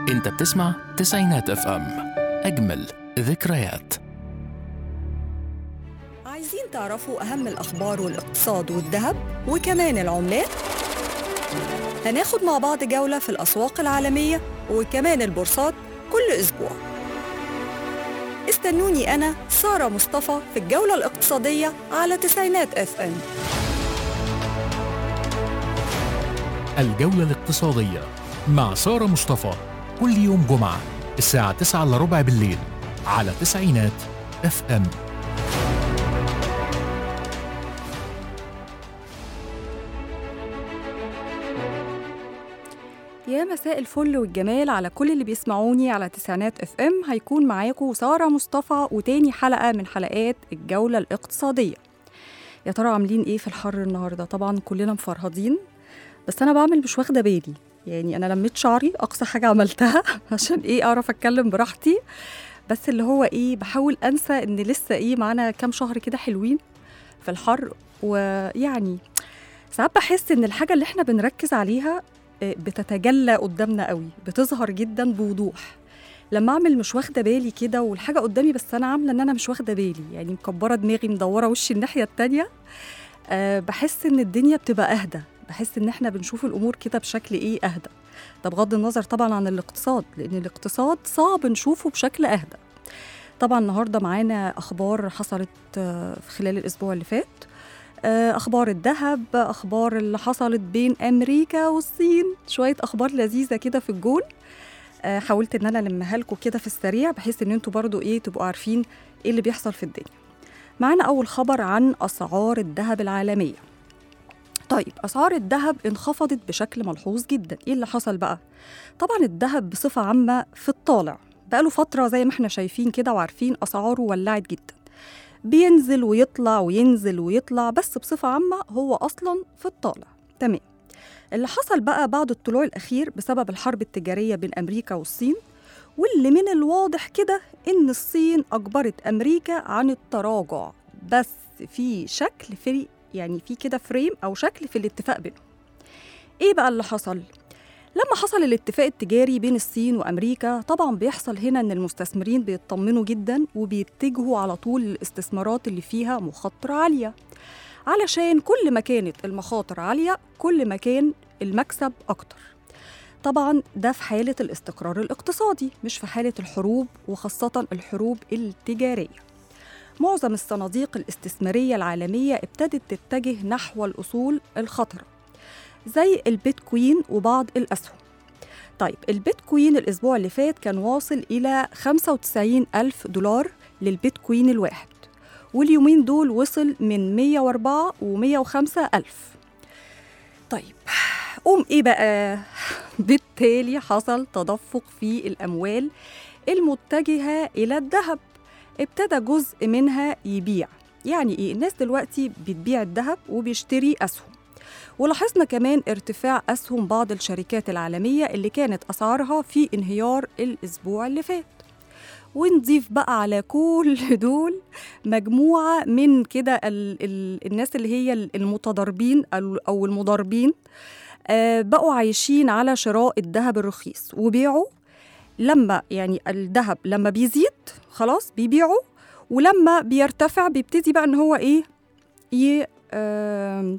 انت بتسمع تسعينات اف ام اجمل ذكريات عايزين تعرفوا أهم الأخبار والاقتصاد والذهب وكمان العملات؟ هناخد مع بعض جولة في الأسواق العالمية وكمان البورصات كل أسبوع استنوني أنا سارة مصطفى في الجولة الاقتصادية على تسعينات اف ام الجولة الاقتصادية مع سارة مصطفى كل يوم جمعة الساعة 9 إلا ربع بالليل على تسعينات اف ام يا مساء الفل والجمال على كل اللي بيسمعوني على تسعينات اف ام هيكون معاكم سارة مصطفى وتاني حلقة من حلقات الجولة الاقتصادية يا ترى عاملين ايه في الحر النهاردة طبعا كلنا مفرهدين بس انا بعمل مش واخدة بالي يعني انا لميت شعري اقصى حاجة عملتها عشان ايه اعرف اتكلم براحتي بس اللي هو ايه بحاول انسى ان لسه ايه معانا كام شهر كده حلوين في الحر ويعني ساعات بحس ان الحاجة اللي احنا بنركز عليها بتتجلى قدامنا قوي بتظهر جدا بوضوح لما اعمل مش واخده بالي كده والحاجه قدامي بس انا عامله ان انا مش واخده بالي يعني مكبره دماغي مدوره وشي الناحيه التانية أه بحس ان الدنيا بتبقى اهدى بحس ان احنا بنشوف الامور كده بشكل ايه اهدى ده بغض النظر طبعا عن الاقتصاد لان الاقتصاد صعب نشوفه بشكل اهدى طبعا النهارده معانا اخبار حصلت في خلال الاسبوع اللي فات اخبار الذهب اخبار اللي حصلت بين امريكا والصين شويه اخبار لذيذه كده في الجول حاولت ان انا المها لكم كده في السريع بحيث ان انتوا برضو ايه تبقوا عارفين ايه اللي بيحصل في الدنيا معانا اول خبر عن اسعار الذهب العالميه طيب اسعار الذهب انخفضت بشكل ملحوظ جدا ايه اللي حصل بقى طبعا الذهب بصفه عامه في الطالع بقاله فتره زي ما احنا شايفين كده وعارفين اسعاره ولعت جدا بينزل ويطلع وينزل ويطلع بس بصفة عامة هو أصلا في الطالع تمام اللي حصل بقى بعد الطلوع الأخير بسبب الحرب التجارية بين أمريكا والصين واللي من الواضح كده إن الصين أجبرت أمريكا عن التراجع بس في شكل في يعني في كده فريم أو شكل في الاتفاق بينهم إيه بقى اللي حصل؟ لما حصل الاتفاق التجاري بين الصين وامريكا طبعا بيحصل هنا ان المستثمرين بيطمنوا جدا وبيتجهوا على طول للاستثمارات اللي فيها مخاطره عاليه علشان كل ما كانت المخاطر عاليه كل ما كان المكسب اكتر طبعا ده في حاله الاستقرار الاقتصادي مش في حاله الحروب وخاصه الحروب التجاريه معظم الصناديق الاستثماريه العالميه ابتدت تتجه نحو الاصول الخطره زي البيتكوين وبعض الأسهم طيب البيتكوين الأسبوع اللي فات كان واصل إلى 95 ألف دولار للبيتكوين الواحد واليومين دول وصل من 104 و 105 ألف طيب قوم إيه بقى؟ بالتالي حصل تدفق في الأموال المتجهة إلى الذهب ابتدى جزء منها يبيع يعني إيه؟ الناس دلوقتي بتبيع الذهب وبيشتري أسهم ولاحظنا كمان ارتفاع أسهم بعض الشركات العالمية اللي كانت أسعارها في انهيار الأسبوع اللي فات ونضيف بقى على كل دول مجموعة من كده ال ال الناس اللي هي المتضاربين أو المضاربين آه بقوا عايشين على شراء الذهب الرخيص وبيعوا لما يعني الذهب لما بيزيد خلاص بيبيعوا ولما بيرتفع بيبتدي بقى ان هو ايه ي آه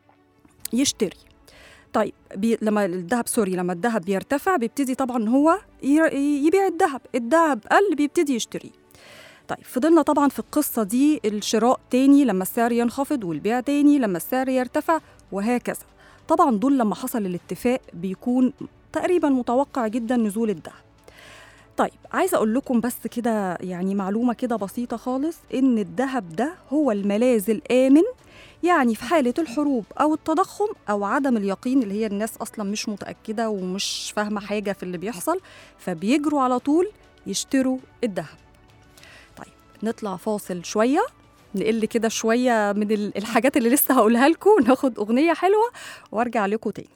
يشتري طيب بي لما الذهب سوري لما الذهب بيرتفع بيبتدي طبعا هو يبيع الذهب الذهب قل بيبتدي يشتريه طيب فضلنا طبعا في القصة دي الشراء تاني لما السعر ينخفض والبيع تاني لما السعر يرتفع وهكذا طبعا دول لما حصل الاتفاق بيكون تقريبا متوقع جدا نزول الذهب طيب عايزه اقول لكم بس كده يعني معلومه كده بسيطه خالص ان الذهب ده هو الملاذ الامن يعني في حالة الحروب أو التضخم أو عدم اليقين اللي هي الناس أصلا مش متأكدة ومش فاهمة حاجة في اللي بيحصل فبيجروا على طول يشتروا الذهب طيب نطلع فاصل شوية نقل كده شوية من الحاجات اللي لسه هقولها لكم ناخد أغنية حلوة وارجع لكم تاني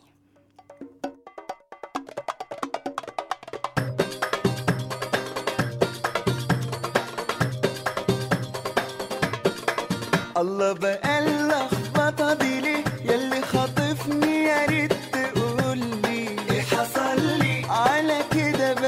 الله بقى اللخبطه دي ليه ياللي خاطفني يا ريت تقول لي ايه حصل لي على كده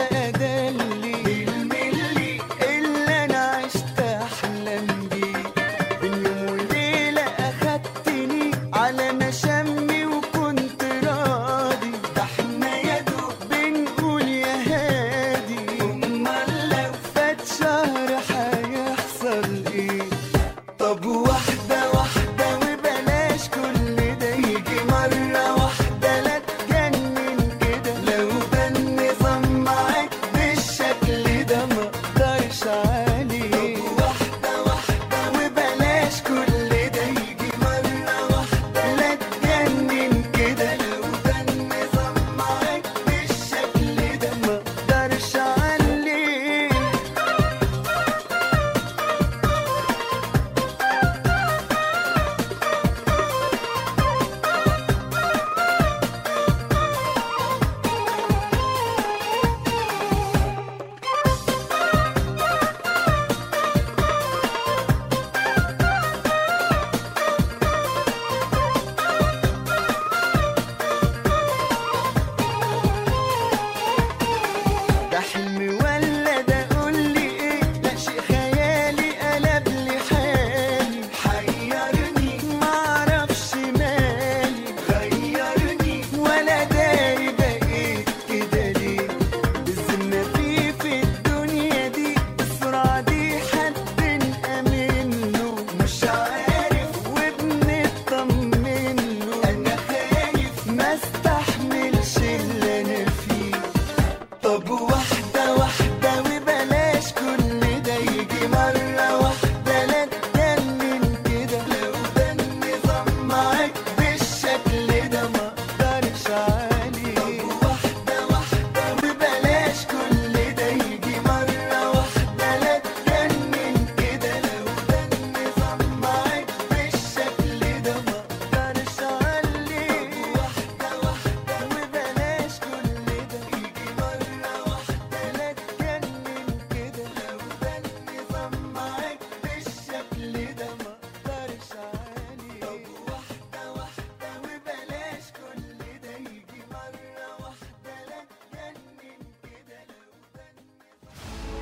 ما استحملش اللي انا فيه طب واحدة واحدة وبلاش كل ده يجي مرة واحدة لا تجنن كده لو ده النظام معاك بالشكل ده ما اقدرش عليه طب واحدة واحدة وبلاش كل ده يجي مرة واحدة لا تجنن كده لو ده النظام معاك بالشكل ده ما اقدرش عليه واحدة واحدة وبلاش كل ده يجي مرة واحدة لا تجنن كده لو ده النظام معاك بالشكل ده ما اقدرش عليه واحدة واحدة وبلاش كل ده يجي مرة واحدة لا تجنن كده لو ده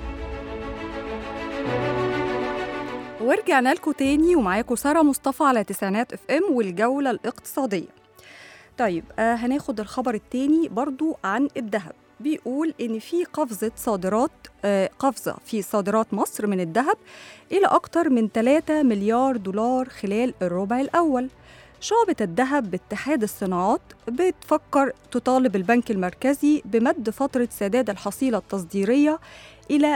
ورجعنا لكم تاني ومعاكم سارة مصطفى على تسعينات اف ام والجولة الاقتصادية طيب آه هناخد الخبر التاني برضو عن الذهب بيقول ان في قفزة صادرات آه قفزة في صادرات مصر من الذهب الى اكتر من 3 مليار دولار خلال الربع الاول شعبة الذهب باتحاد الصناعات بتفكر تطالب البنك المركزي بمد فترة سداد الحصيلة التصديرية إلى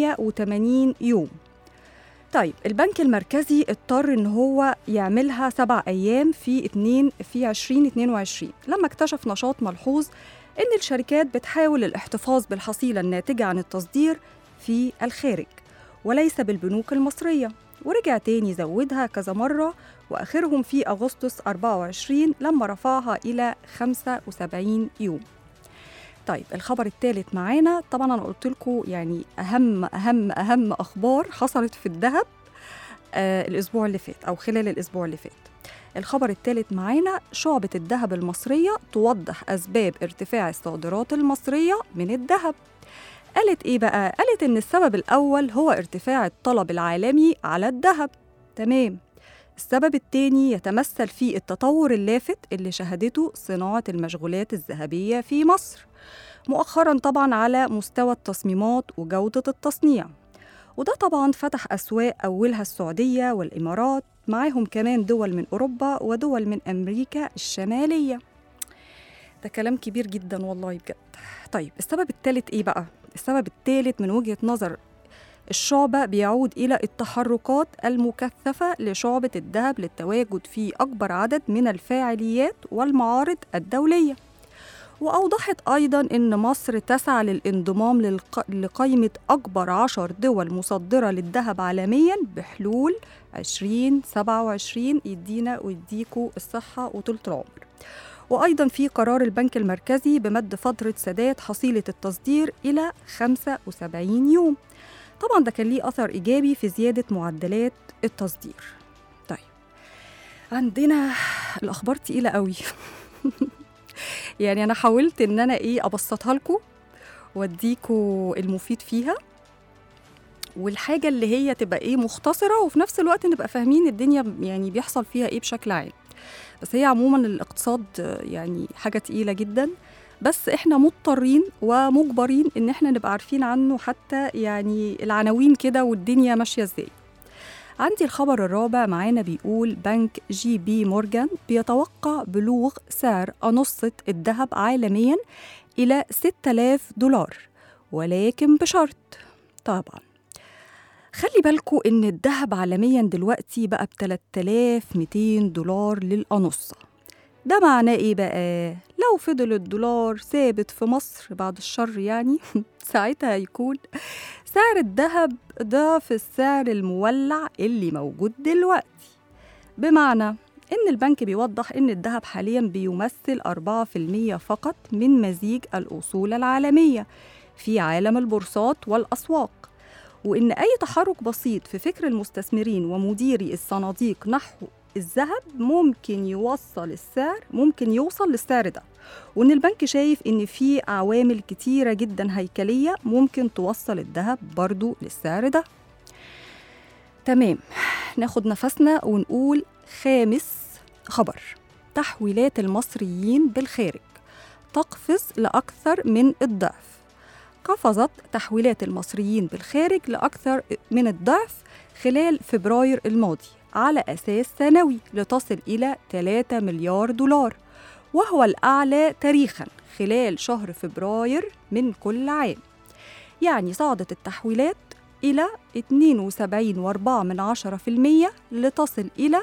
180 يوم طيب البنك المركزي اضطر ان هو يعملها سبع ايام في اتنين في 2022 لما اكتشف نشاط ملحوظ ان الشركات بتحاول الاحتفاظ بالحصيله الناتجه عن التصدير في الخارج وليس بالبنوك المصريه ورجع تاني زودها كذا مره واخرهم في اغسطس 24 لما رفعها الى 75 يوم طيب الخبر الثالث معانا طبعا انا قلت لكم يعني اهم اهم اهم اخبار حصلت في الذهب آه الاسبوع اللي فات او خلال الاسبوع اللي فات الخبر الثالث معانا شعبة الذهب المصرية توضح أسباب ارتفاع الصادرات المصرية من الذهب قالت إيه بقى؟ قالت إن السبب الأول هو ارتفاع الطلب العالمي على الذهب تمام السبب الثاني يتمثل في التطور اللافت اللي شهدته صناعة المشغولات الذهبية في مصر مؤخرا طبعا على مستوى التصميمات وجودة التصنيع وده طبعا فتح أسواق أولها السعودية والإمارات معاهم كمان دول من أوروبا ودول من أمريكا الشمالية ده كلام كبير جدا والله بجد طيب السبب الثالث إيه بقى؟ السبب الثالث من وجهة نظر الشعبة بيعود إلى التحركات المكثفة لشعبة الذهب للتواجد في أكبر عدد من الفاعليات والمعارض الدولية وأوضحت أيضا أن مصر تسعى للانضمام للق... لقائمة أكبر عشر دول مصدرة للذهب عالميا بحلول 2027 يدينا ويديكوا الصحة وطولة العمر وأيضا في قرار البنك المركزي بمد فترة سداد حصيلة التصدير إلى 75 يوم طبعا ده كان ليه أثر إيجابي في زيادة معدلات التصدير طيب عندنا الأخبار تقيلة قوي يعني انا حاولت ان انا ايه ابسطها لكم واديكوا المفيد فيها والحاجه اللي هي تبقى ايه مختصره وفي نفس الوقت نبقى فاهمين الدنيا يعني بيحصل فيها ايه بشكل عام بس هي عموما الاقتصاد يعني حاجه تقيله جدا بس احنا مضطرين ومجبرين ان احنا نبقى عارفين عنه حتى يعني العناوين كده والدنيا ماشيه ازاي عندي الخبر الرابع معانا بيقول بنك جي بي مورجان بيتوقع بلوغ سعر أنصة الذهب عالميا إلى 6000 دولار ولكن بشرط طبعا خلي بالكوا إن الذهب عالميا دلوقتي بقى ب 3200 دولار للأنصة ده معناه إيه بقى؟ لو فضل الدولار ثابت في مصر بعد الشر يعني ساعتها هيكون سعر الذهب ضعف السعر المولع اللي موجود دلوقتي بمعنى إن البنك بيوضح إن الذهب حاليا بيمثل 4% فقط من مزيج الأصول العالمية في عالم البورصات والأسواق وإن أي تحرك بسيط في فكر المستثمرين ومديري الصناديق نحو الذهب ممكن يوصل السعر ممكن يوصل للسعر ده وإن البنك شايف إن في عوامل كتيرة جدا هيكلية ممكن توصل الذهب برضو للسعر ده تمام ناخد نفسنا ونقول خامس خبر تحويلات المصريين بالخارج تقفز لأكثر من الضعف قفزت تحويلات المصريين بالخارج لأكثر من الضعف خلال فبراير الماضي على أساس سنوي لتصل إلى 3 مليار دولار وهو الأعلى تاريخا خلال شهر فبراير من كل عام يعني صعدت التحويلات إلى 72.4% لتصل إلى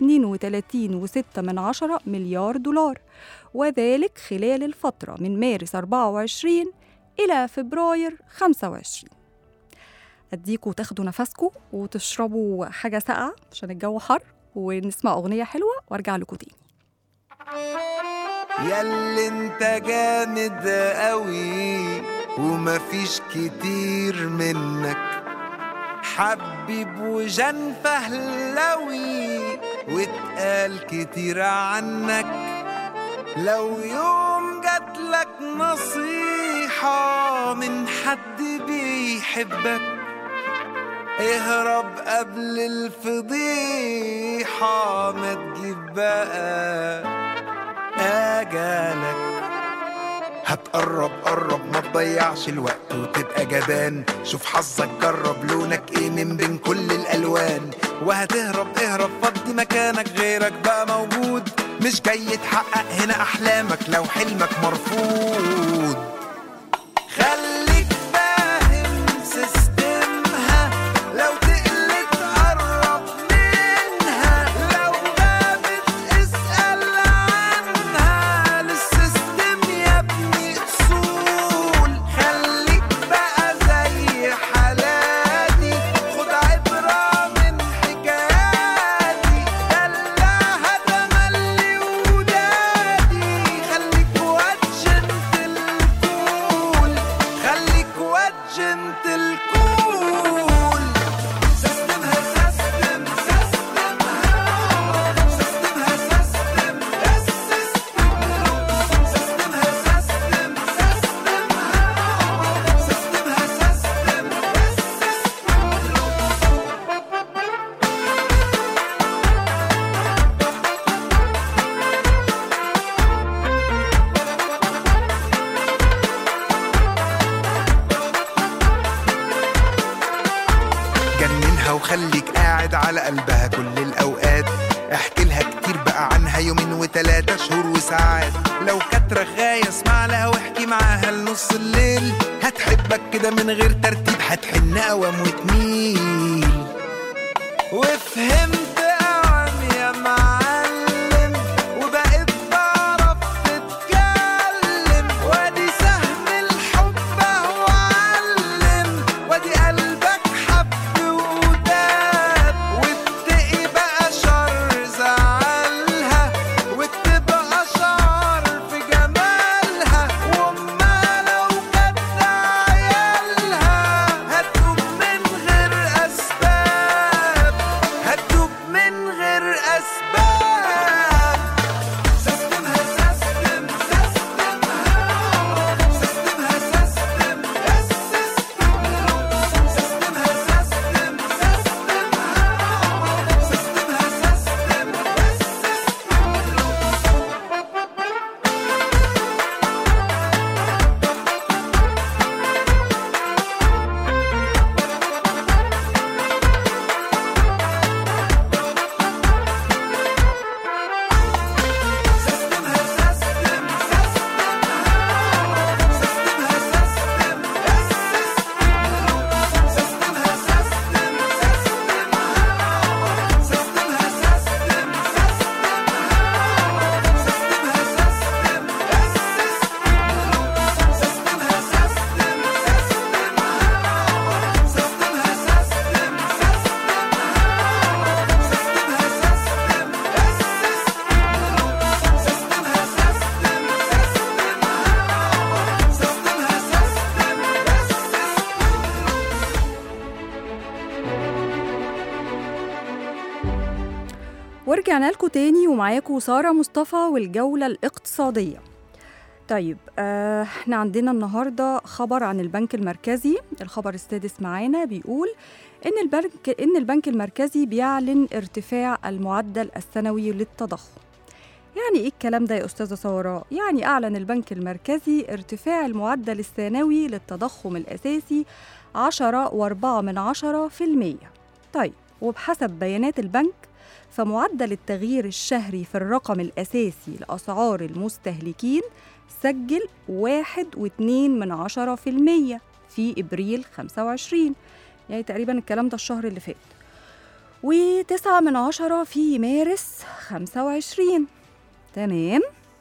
32.6 مليار دولار وذلك خلال الفترة من مارس 24 إلى فبراير 25 أديكوا تاخدوا نفسكوا وتشربوا حاجة ساقعة عشان الجو حر ونسمع أغنية حلوة وأرجع لكم تاني ياللي انت جامد قوي ومفيش كتير منك حبيب وجن فهلوي واتقال كتير عنك لو يوم جاتلك نصيحة من حد بيحبك اهرب قبل الفضيحة ما تجيب بقى أجالك هتقرب قرب ما تضيعش الوقت وتبقى جبان شوف حظك جرب لونك ايه من بين كل الالوان وهتهرب اهرب فضي مكانك غيرك بقى موجود مش جاي تحقق هنا احلامك لو حلمك مرفوض خليك فاهم سيستمها لو تقلت قرب منها لو غابت اسأل عنها للسيستم يا ابني اصول خليك بقى زي حالاتي خد عبرة من حكاياتي دلعها تملي ودادي خليك واتشنت الكول خليك واتشنت الكول سيستمها سيستم سيستمها سيستمها سيستم السيستم سيستمها سيستم سيستمها سيستمها سيستم السيستم جننها وخليك قاعد على قلبها كل الأوقات احكي لها كتير بقى عنها يومين وتلاتة شهور وساعات لو كانت رغاية اسمع لها واحكي معاها لنص الليل هتحبك كده من غير ترتيب هتحن قوام وتميل وفهمت أعم يا معلم وبقيت بعرف تتكلم وادي سهم الحب اهو علم وادي قلبك حب وداب واتقي بقى شر زعلها واكتب اشعار في جمالها وامها لو كانت عيالها هتدوب من غير اسباب هتدوب من غير اسباب سيستمها سيستم سيستمها سيستمها سيستم السيستم سيستمها سيستم سيستمها سيستمها سيستم السيستم سيستمها سيستم سيستمها سيستمها سيستم السيستم سيستمها سيستم سيستمها سيستمها سيستم سيستمها سيستمها سيستم السيستم سيستمها سيستم سيستمها سيستمها سيستم سيستمها سيستم السيستم سيستمها سيستم سيستمها سيستم السيستم ورجعنا لكم تاني ومعاكم سارة مصطفى والجولة الاقتصادية طيب آه، احنا عندنا النهاردة خبر عن البنك المركزي الخبر السادس معانا بيقول إن البنك إن البنك المركزي بيعلن ارتفاع المعدل السنوي للتضخم يعني إيه الكلام ده يا أستاذة سارة؟ يعني أعلن البنك المركزي ارتفاع المعدل السنوي للتضخم الأساسي 10 وأربعة من عشرة في المية طيب وبحسب بيانات البنك فمعدل التغيير الشهري في الرقم الأساسي لأسعار المستهلكين سجل واحد واتنين من عشرة في المية في إبريل 25 يعني تقريبا الكلام ده الشهر اللي فات وتسعة من عشرة في مارس 25 تمام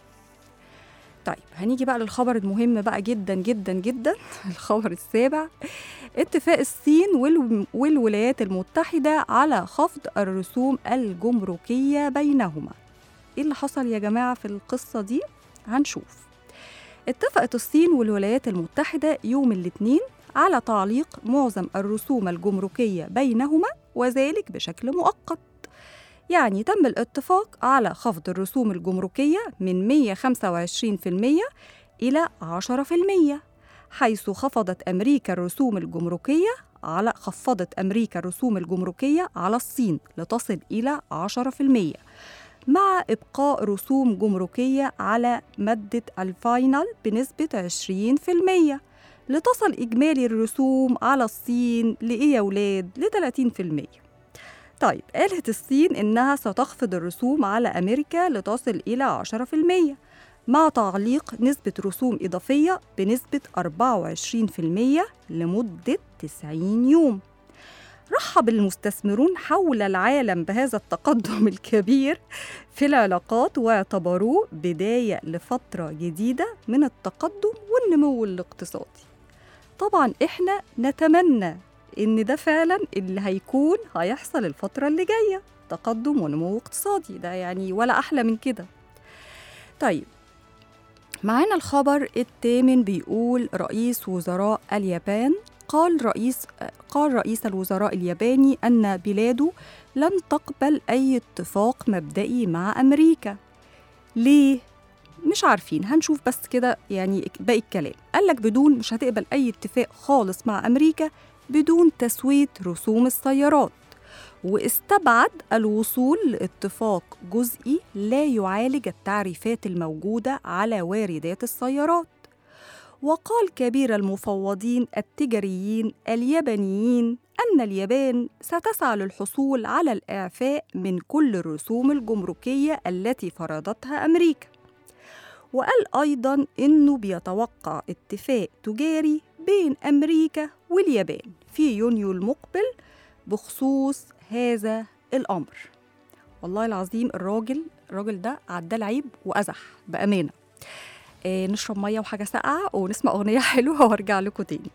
طيب هنيجي بقى للخبر المهم بقى جدا جدا جدا الخبر السابع اتفاق الصين والو- والولايات المتحدة على خفض الرسوم الجمركية بينهما ايه اللي حصل يا جماعة في القصة دي هنشوف اتفقت الصين والولايات المتحدة يوم الاثنين على تعليق معظم الرسوم الجمركية بينهما وذلك بشكل مؤقت يعني تم الاتفاق على خفض الرسوم الجمركية من 125% إلى 10% حيث خفضت أمريكا الرسوم الجمركية على خفضت أمريكا الرسوم الجمركية على الصين لتصل إلى 10% مع إبقاء رسوم جمركية على مادة الفاينل بنسبة 20% لتصل إجمالي الرسوم على الصين لإيه يا ولاد؟ ل 30% طيب قالت الصين إنها ستخفض الرسوم على أمريكا لتصل إلى 10% مع تعليق نسبة رسوم إضافية بنسبة 24% لمدة 90 يوم رحب المستثمرون حول العالم بهذا التقدم الكبير في العلاقات واعتبروه بداية لفترة جديدة من التقدم والنمو الاقتصادي طبعا احنا نتمنى ان ده فعلا اللي هيكون هيحصل الفترة اللي جاية تقدم ونمو اقتصادي ده يعني ولا أحلى من كده طيب معانا الخبر الثامن بيقول رئيس وزراء اليابان قال رئيس قال رئيس الوزراء الياباني أن بلاده لن تقبل أي اتفاق مبدئي مع أمريكا ليه؟ مش عارفين هنشوف بس كده يعني باقي الكلام قال لك بدون مش هتقبل أي اتفاق خالص مع أمريكا بدون تسوية رسوم السيارات واستبعد الوصول لاتفاق جزئي لا يعالج التعريفات الموجودة على واردات السيارات وقال كبير المفوضين التجاريين اليابانيين أن اليابان ستسعى للحصول على الإعفاء من كل الرسوم الجمركية التي فرضتها أمريكا وقال أيضا إنه بيتوقع اتفاق تجاري بين أمريكا واليابان في يونيو المقبل بخصوص هذا الأمر والله العظيم الراجل الراجل ده عدى العيب وأزح بأمانة آه نشرب مية وحاجة ساقعة ونسمع أغنية حلوة وارجع لكم تاني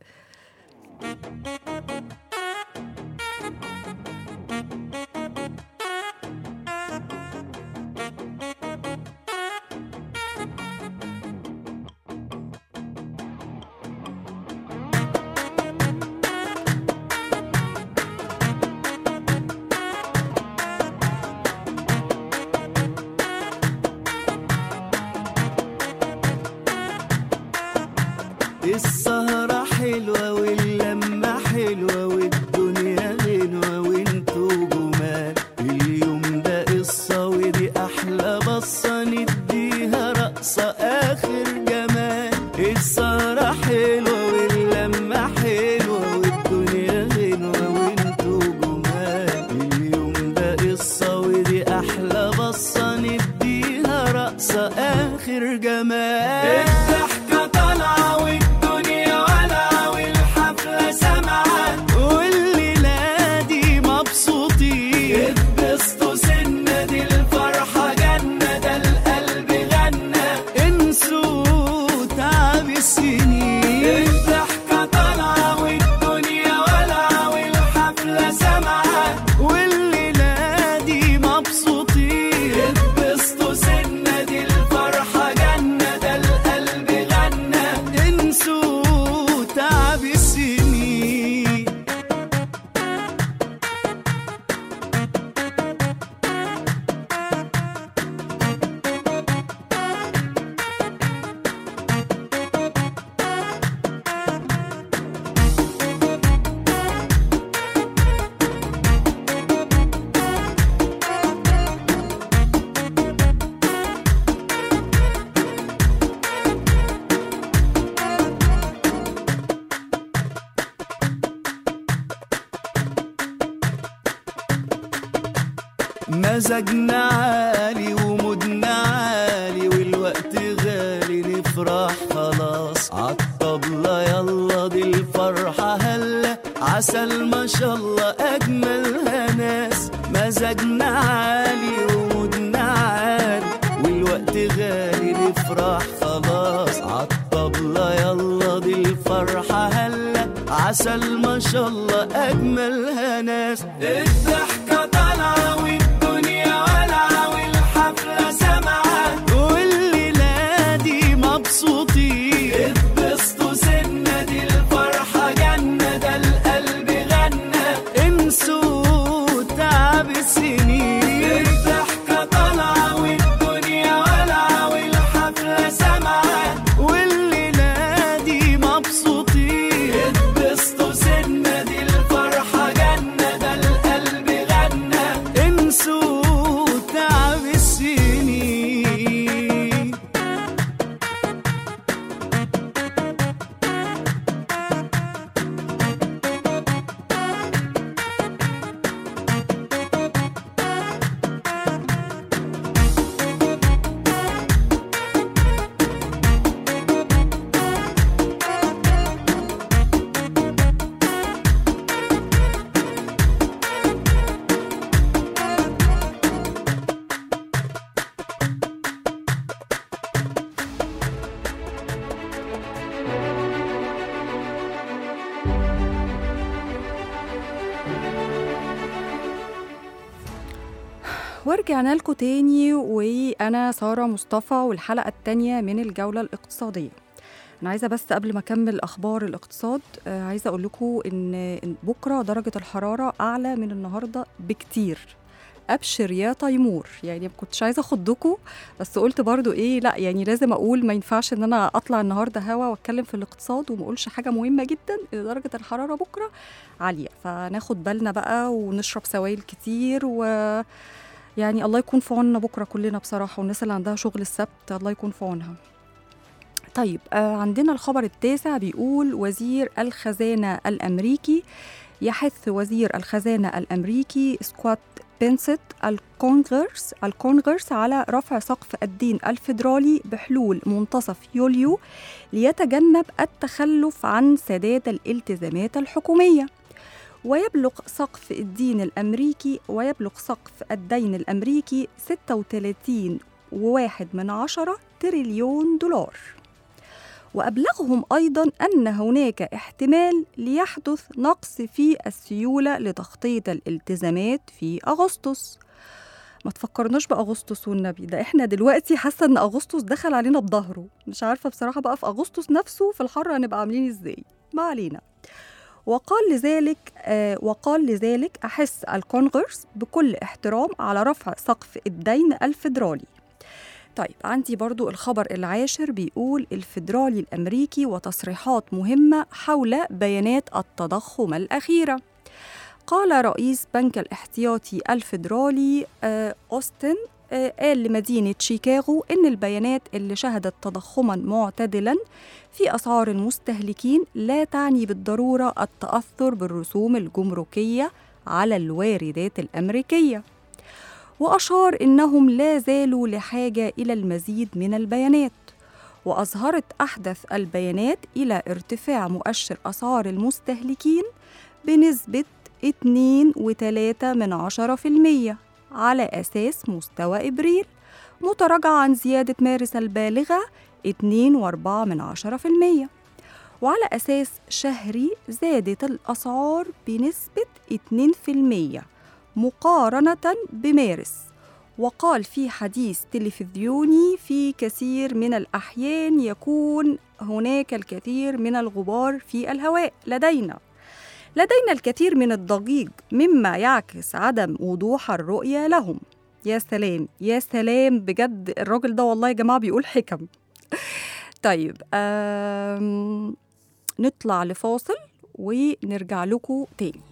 السهرة حلوة واللمة حلوة والدنيا غنوة وانتوا جمال اليوم ده قصة ودي أحلى بصة نديها رقصة آخر جمال السهرة حلوة واللمة حلوة والدنيا غنوة وانتوا جمال اليوم ده قصة ودي أحلى بصة نديها رقصة آخر جمال الضحكة طالعة والدنيا والعة والحفلة سامعة والليلة دي مبسوطين اتبسطوا سنة دي الفرحة جنة ده القلب غنى انسوا تعب السنين الضحكة طالعة والدنيا والعة والحفلة سامعة والليلة دي مبسوطين اتبسطوا سنة دي الفرحة جنة ده القلب غنى انسوا تعب السنين مزاجنا عالي ومودنا عالي والوقت غالي نفرح خلاص عالطبلة يلا دي الفرحة هلا عسل ما شاء الله أجملها ناس مزاجنا عالي ومودنا عالي والوقت غالي نفرح خلاص عالطبلة يلا دي الفرحة هلا عسل ما شاء الله أجملها ناس الضحكة طالعة والدنيا والعة والحفلة سمعة والليلة دي مبسوطين اتبسطوا سنة دي الفرحة جنة ده القلب غنى انسوا تعب السنين الضحكة طالعة والدنيا والعة والحفلة سمعة والليلة دي مبسوطين اتبسطوا سنة دي الفرحة جنة ده القلب غنى انسوا تعب السنين ورجعنا لكم تاني وأنا سارة مصطفى والحلقة التانية من الجولة الاقتصادية أنا عايزة بس قبل ما أكمل أخبار الاقتصاد آه، عايزة أقول لكم إن إن بكرة درجة الحرارة أعلى من النهاردة بكتير أبشر يا تيمور يعني ما كنتش عايزة أخضكم بس قلت برضو إيه لا يعني لازم أقول ما ينفعش إن أنا أطلع النهاردة هوا وأتكلم في الاقتصاد وما أقولش حاجة مهمة جدا إن درجة الحرارة بكرة عالية فناخد بالنا بقى ونشرب سوائل كتير و يعني الله يكون في عوننا بكره كلنا بصراحه والناس اللي عندها شغل السبت الله يكون في عونها طيب آه عندنا الخبر التاسع بيقول وزير الخزانه الامريكي يحث وزير الخزانه الامريكي سكوات بنسيت الكونغرس الكونغرس على رفع سقف الدين الفيدرالي بحلول منتصف يوليو ليتجنب التخلف عن سداد الالتزامات الحكوميه ويبلغ سقف الدين الأمريكي ويبلغ سقف الدين الأمريكي 36 وواحد من عشرة تريليون دولار وأبلغهم أيضا أن هناك احتمال ليحدث نقص في السيولة لتغطية الالتزامات في أغسطس ما تفكرناش بأغسطس والنبي ده احنا دلوقتي حاسة ان أغسطس دخل علينا بظهره مش عارفة بصراحة بقى في أغسطس نفسه في الحر هنبقى عاملين ازاي ما علينا وقال لذلك آه وقال لذلك أحس الكونغرس بكل احترام على رفع سقف الدين الفيدرالي طيب عندي برضو الخبر العاشر بيقول الفيدرالي الأمريكي وتصريحات مهمة حول بيانات التضخم الأخيرة قال رئيس بنك الاحتياطي الفيدرالي آه أوستن آه قال لمدينة شيكاغو إن البيانات اللي شهدت تضخما معتدلا في أسعار المستهلكين لا تعني بالضرورة التأثر بالرسوم الجمركية على الواردات الأمريكية وأشار إنهم لا زالوا لحاجة إلى المزيد من البيانات وأظهرت أحدث البيانات إلى ارتفاع مؤشر أسعار المستهلكين بنسبة 2.3 من عشرة في المية على أساس مستوى إبريل متراجعة عن زيادة مارس البالغة 2.4 من عشرة في المية وعلى أساس شهري زادت الأسعار بنسبة 2% مقارنة بمارس وقال في حديث تلفزيوني في كثير من الأحيان يكون هناك الكثير من الغبار في الهواء لدينا لدينا الكثير من الضجيج مما يعكس عدم وضوح الرؤية لهم يا سلام يا سلام بجد الراجل ده والله يا جماعة بيقول حكم طيب آم، نطلع لفاصل ونرجع لكم تاني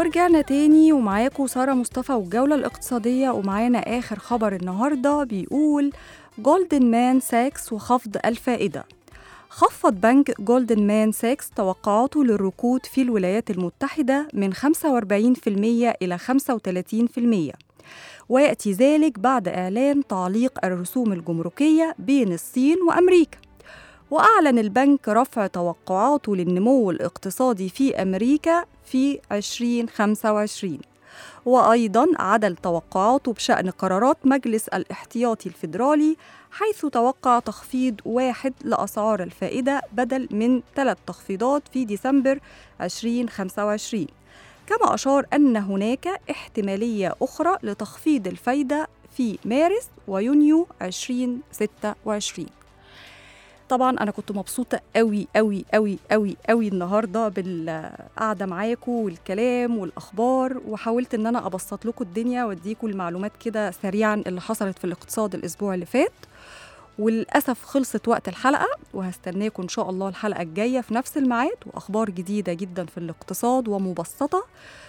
ورجعنا تاني ومعاكم سارة مصطفى والجولة الاقتصادية ومعانا آخر خبر النهاردة بيقول جولدن مان ساكس وخفض الفائدة خفض بنك جولدن مان ساكس توقعاته للركود في الولايات المتحدة من 45% إلى 35% ويأتي ذلك بعد إعلان تعليق الرسوم الجمركية بين الصين وأمريكا وأعلن البنك رفع توقعاته للنمو الاقتصادي في أمريكا في 2025 وأيضا عدل توقعاته بشأن قرارات مجلس الاحتياطي الفيدرالي حيث توقع تخفيض واحد لأسعار الفائدة بدل من ثلاث تخفيضات في ديسمبر 2025 كما أشار أن هناك احتمالية أخرى لتخفيض الفايدة في مارس ويونيو 2026 طبعا انا كنت مبسوطه قوي قوي قوي قوي قوي النهارده بالقعده معاكم والكلام والاخبار وحاولت ان انا ابسط لكم الدنيا واديكم المعلومات كده سريعا اللي حصلت في الاقتصاد الاسبوع اللي فات وللاسف خلصت وقت الحلقه وهستناكم ان شاء الله الحلقه الجايه في نفس الميعاد واخبار جديده جدا في الاقتصاد ومبسطه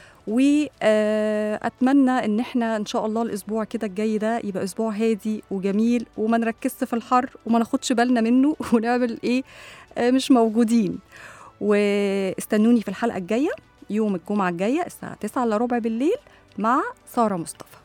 واتمنى ان احنا ان شاء الله الاسبوع كده الجاي ده يبقى اسبوع هادي وجميل وما نركزش في الحر وما ناخدش بالنا منه ونعمل ايه آه، مش موجودين واستنوني في الحلقه الجايه يوم الجمعه الجايه الساعه 9 الا ربع بالليل مع ساره مصطفى